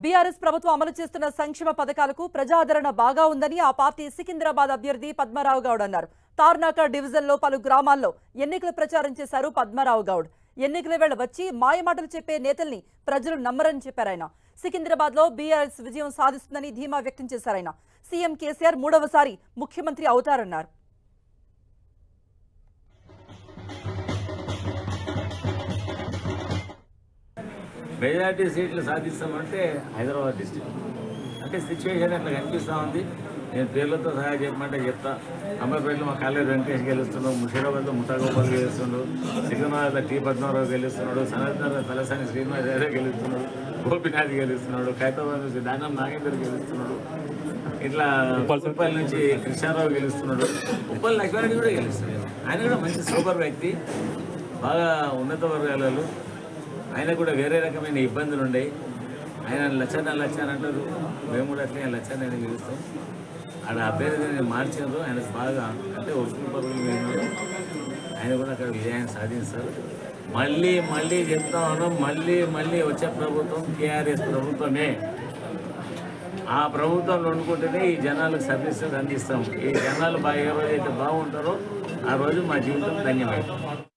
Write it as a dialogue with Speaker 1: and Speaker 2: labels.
Speaker 1: BRS ప్రభుత్వం అమలు చేస్తున్న సంక్షేమ పథకాలకు ప్రజాదరణ బాగా ఉందని ఆ పార్టీ సికింద్రాబాద్ అభ్యర్థి పద్మారావు గౌడ్ అన్నారు తార్నాక డివిజన్లో పలు గ్రామాల్లో ఎన్నికల ప్రచారం చేశారు పద్మారావు గౌడ్ ఎన్నికల వేళ వచ్చి మాయమాటలు చెప్పే నేతల్ని ప్రజలు నమ్మరని చెప్పారు ఆయన సికింద్రాబాద్ లో బీఆర్ఎస్ విజయం సాధిస్తుందని ధీమా వ్యక్తం చేశారు ఆయన సీఎం కేసీఆర్ మూడవసారి ముఖ్యమంత్రి అవుతారన్నారు
Speaker 2: మెజారిటీ సీట్లు సాధిస్తామంటే హైదరాబాద్ డిస్టిక్ అంటే సిచ్యువేషన్ అట్లా కనిపిస్తూ ఉంది నేను పేర్లతో సహా చెప్పమంటే చెప్తా అమ్మపేటలో మా కాలేజ్ వెంకటేష్ గెలుస్తున్నాడు ముషీరాబాద్లో ముఠాగోపాల్ గెలుస్తున్నాడు సికింద్రాబాద్లో టీ పద్మారావు గెలుస్తున్నాడు సనత్నగర్ తలసాని శ్రీనివాస్ యాదవ్ గెలుస్తున్నాడు గోపినాథ్ గెలుస్తున్నాడు ఖైతాబాద్ నుంచి దానం నాగేందర్ గెలుస్తున్నాడు ఇట్లా ఉప్పల్ నుంచి కృష్ణారావు గెలుస్తున్నాడు ఉప్పల్ లక్ష్మారెడ్డి కూడా గెలుస్తున్నాడు ఆయన కూడా మంచి సూపర్ వ్యక్తి బాగా ఉన్నత వర్గాలలో ఆయన కూడా వేరే రకమైన ఇబ్బందులు ఉన్నాయి ఆయన లచ్చన లచ్చన అంటారు మేము కూడా అట్లే లచ్చన అని పిలుస్తాం ఆడ అభ్యర్థిని మార్చారు ఆయన బాగా అంటే ఒరిజినల్ పరుగులు వేసినారు ఆయన కూడా అక్కడ విజయాన్ని సాధిస్తారు మళ్ళీ మళ్ళీ చెప్తా ఉన్నాం మళ్ళీ మళ్ళీ వచ్చే ప్రభుత్వం టీఆర్ఎస్ ప్రభుత్వమే ఆ ప్రభుత్వంలో వండుకుంటేనే ఈ జనాలకు సర్వీసెస్ అందిస్తాం ఈ జనాలు బాగా ఏ రోజైతే బాగుంటారో ఆ రోజు మా జీవితం ధన్యమైంది